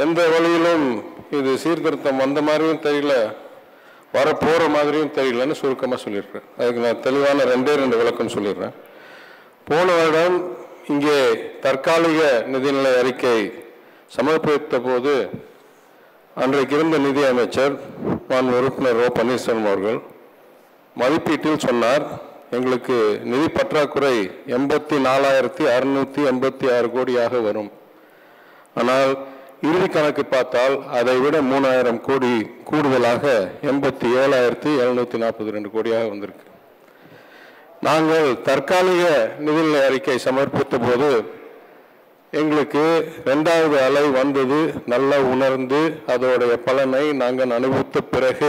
எந்த வழியிலும் இது சீர்திருத்தம் வந்த மாதிரியும் தெரியல வரப்போகிற மாதிரியும் தெரியலன்னு சுருக்கமாக சொல்லியிருக்கேன் அதுக்கு நான் தெளிவான ரெண்டே ரெண்டு விளக்கம் சொல்லிடுறேன் போன வருடம் இங்கே தற்காலிக நிதிநிலை அறிக்கை சமர்ப்பித்த போது அன்றைக்கு இருந்த நிதி அமைச்சர் மாண்பு உறுப்பினர் ஓ பன்னீர்செல்வம் அவர்கள் மதிப்பீட்டில் சொன்னார் எங்களுக்கு நிதி பற்றாக்குறை எண்பத்தி நாலாயிரத்தி அறுநூத்தி எண்பத்தி ஆறு கோடியாக வரும் ஆனால் இறுதி கணக்கு பார்த்தால் அதை விட மூணாயிரம் கோடி கூடுதலாக எண்பத்தி ஏழாயிரத்தி எழுநூத்தி நாற்பத்தி ரெண்டு கோடியாக வந்திருக்கு நாங்கள் தற்காலிக நிதிநிலை அறிக்கை சமர்ப்பித்த போது எங்களுக்கு ரெண்டாவது அலை வந்தது நல்லா உணர்ந்து அதோடைய பலனை நாங்கள் அனுபவித்த பிறகு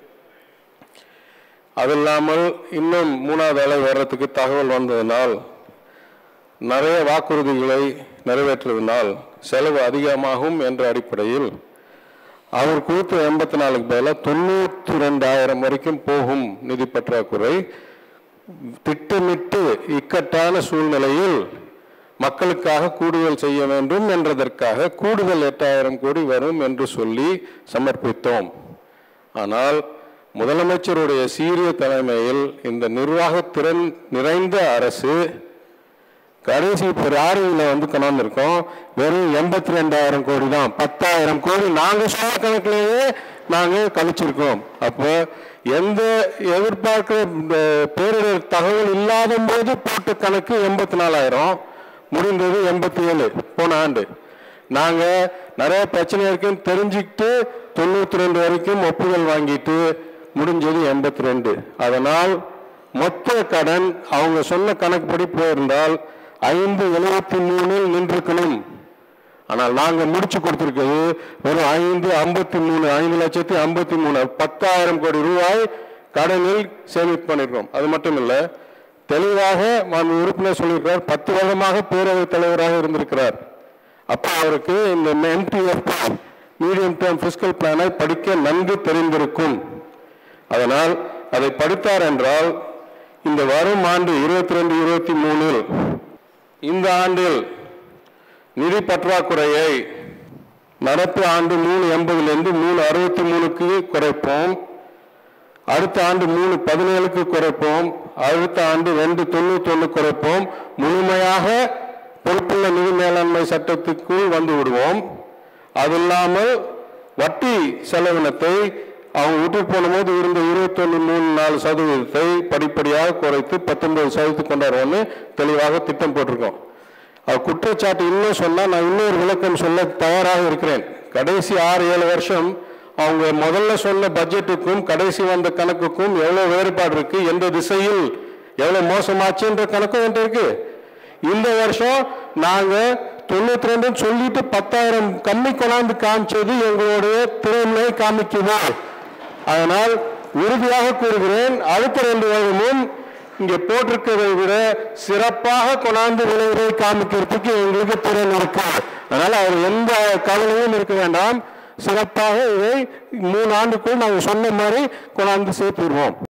அது இல்லாமல் இன்னும் மூணாவது அலை வர்றதுக்கு தகவல் வந்ததினால் நிறைய வாக்குறுதிகளை நிறைவேற்றுவதனால் செலவு அதிகமாகும் என்ற அடிப்படையில் அவர் கொடுத்த எண்பத்தி நாலுக்கு பதிலாக தொண்ணூற்றி ரெண்டாயிரம் வரைக்கும் போகும் நிதி பற்றாக்குறை திட்டமிட்டு இக்கட்டான சூழ்நிலையில் மக்களுக்காக கூடுதல் செய்ய வேண்டும் என்றதற்காக கூடுதல் எட்டாயிரம் கோடி வரும் என்று சொல்லி சமர்ப்பித்தோம் ஆனால் முதலமைச்சருடைய சீரிய தலைமையில் இந்த நிர்வாகத்திறன் நிறைந்த அரசு கடைசி இப்போ ராரியில் வந்து கொண்டாந்துருக்கோம் வெறும் எண்பத்தி ரெண்டாயிரம் கோடி தான் பத்தாயிரம் கோடி நாங்கள் சொன்ன கணக்கிலேயே நாங்கள் கழிச்சிருக்கோம் அப்போ எந்த எதிர்பார்க்கிற இந்த பேரிடர் தகவல் இல்லாத போது போட்ட கணக்கு எண்பத்தி நாலாயிரம் முடிந்தது எண்பத்தி ஏழு போன ஆண்டு நாங்கள் நிறைய பிரச்சனை இருக்குன்னு தெரிஞ்சுக்கிட்டு தொண்ணூற்றி ரெண்டு வரைக்கும் ஒப்புதல் வாங்கிட்டு முடிஞ்சது எண்பத்தி ரெண்டு அதனால் மொத்த கடன் அவங்க சொன்ன கணக்குப்படி போயிருந்தால் ஐந்து எழுபத்தி மூணில் நின்றிருக்கணும் ஆனால் நாங்கள் முடிச்சு கொடுத்துருக்கிறது வெறும் ஐந்து ஐம்பத்தி மூணு ஐந்து லட்சத்தி ஐம்பத்தி மூணு பத்தாயிரம் கோடி ரூபாய் கடனில் சேமிப்பு பண்ணியிருக்கோம் அது மட்டும் இல்லை தெளிவாக மாண்பு உறுப்பினர் சொல்லியிருக்கிறார் பத்து வருடமாக பேரவைத் தலைவராக இருந்திருக்கிறார் அப்போ அவருக்கு இந்த என்டிஎஃப் மீடியம் டேர்ம் பிசிக்கல் பிளானை படிக்க நன்கு தெரிந்திருக்கும் அதனால் அதை படித்தார் என்றால் இந்த வரும் ஆண்டு இருபத்தி ரெண்டு இருபத்தி மூணில் இந்த ஆண்டில் நிதி பற்றாக்குறையை நடப்பு ஆண்டு மூணு எண்பதுலேருந்து மூணு அறுபத்தி மூணுக்கு குறைப்போம் அடுத்த ஆண்டு மூணு பதினேழுக்கு குறைப்போம் அடுத்த ஆண்டு ரெண்டு தொண்ணூத்தொன்னு குறைப்போம் முழுமையாக பொறுப்புள்ள நிதி மேலாண்மை சட்டத்துக்குள் வந்து விடுவோம் அது இல்லாமல் வட்டி செலவினத்தை அவங்க விட்டு போனபோது இருந்த இருபத்தொன்னு மூணு நாலு சதவீதத்தை படிப்படியாக குறைத்து பத்தொன்பது சதவீதத்துக்கு கொண்டாடுவோம்னு தெளிவாக திட்டம் போட்டிருக்கோம் அது குற்றச்சாட்டு இன்னும் சொன்னால் நான் இன்னொரு விளக்கம் சொல்ல தயாராக இருக்கிறேன் கடைசி ஆறு ஏழு வருஷம் அவங்க முதல்ல சொன்ன பட்ஜெட்டுக்கும் கடைசி வந்த கணக்குக்கும் எவ்வளோ வேறுபாடு இருக்கு எந்த திசையில் எவ்வளோ மோசமாச்சுன்ற கணக்கும் என்கிட்ட இருக்கு இந்த வருஷம் நாங்கள் தொண்ணூத்தி ரெண்டுன்னு சொல்லிட்டு பத்தாயிரம் கம்மி கொண்டாந்து காமிச்சது எங்களுடைய திறமை காமிக்குது அதனால் உறுதியாக கூறுகிறேன் அடுத்த ரெண்டு வருடமும் இங்கே போட்டிருக்கிறதை விட சிறப்பாக கொண்டாந்து விளைவுரை காமிக்கிறதுக்கு எங்களுக்கு திறன் இருக்கு அதனால அவர் எந்த கவலையும் இருக்க வேண்டாம் சிறப்பாக இதை மூணு ஆண்டுக்குள் நாங்கள் சொன்ன மாதிரி கொண்டாந்து சேர்த்துருவோம்